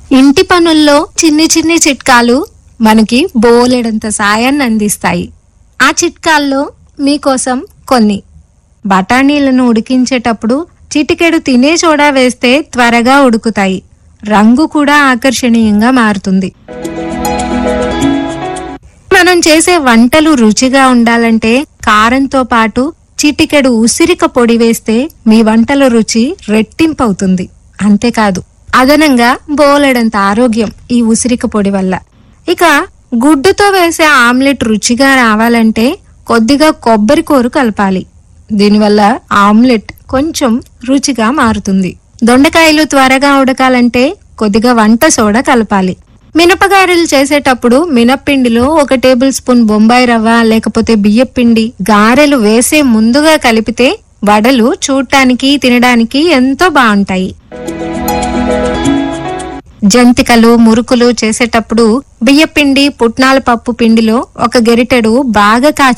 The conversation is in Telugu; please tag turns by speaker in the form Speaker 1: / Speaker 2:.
Speaker 1: ఇంటి పనుల్లో చిన్ని చిన్ని చిట్కాలు మనకి బోలెడంత సాయాన్ని అందిస్తాయి ఆ చిట్కాల్లో మీకోసం కొన్ని బఠానీలను ఉడికించేటప్పుడు చిటికెడు తినే సోడా వేస్తే త్వరగా ఉడుకుతాయి రంగు కూడా ఆకర్షణీయంగా మారుతుంది మనం చేసే వంటలు రుచిగా ఉండాలంటే కారంతో పాటు చిటికెడు ఉసిరిక పొడి వేస్తే మీ వంటల రుచి రెట్టింపవుతుంది అంతేకాదు అదనంగా బోలెడంత ఆరోగ్యం ఈ ఉసిరిక పొడి వల్ల ఇక గుడ్డుతో వేసే ఆమ్లెట్ రుచిగా రావాలంటే కొద్దిగా కొబ్బరి కూర కలపాలి దీనివల్ల ఆమ్లెట్ కొంచెం రుచిగా మారుతుంది దొండకాయలు త్వరగా ఉడకాలంటే కొద్దిగా వంట సోడా కలపాలి మినపగారెలు చేసేటప్పుడు మినప్పిండిలో ఒక టేబుల్ స్పూన్ బొంబాయి రవ్వ లేకపోతే బియ్యపిండి గారెలు వేసే ముందుగా కలిపితే వడలు చూడటానికి తినడానికి ఎంతో బాగుంటాయి జంతికలు మురుకులు చేసేటప్పుడు బియ్యపిండి పుట్నాల పప్పు పిండిలో ఒక గెరిటెడు బాగా కాచి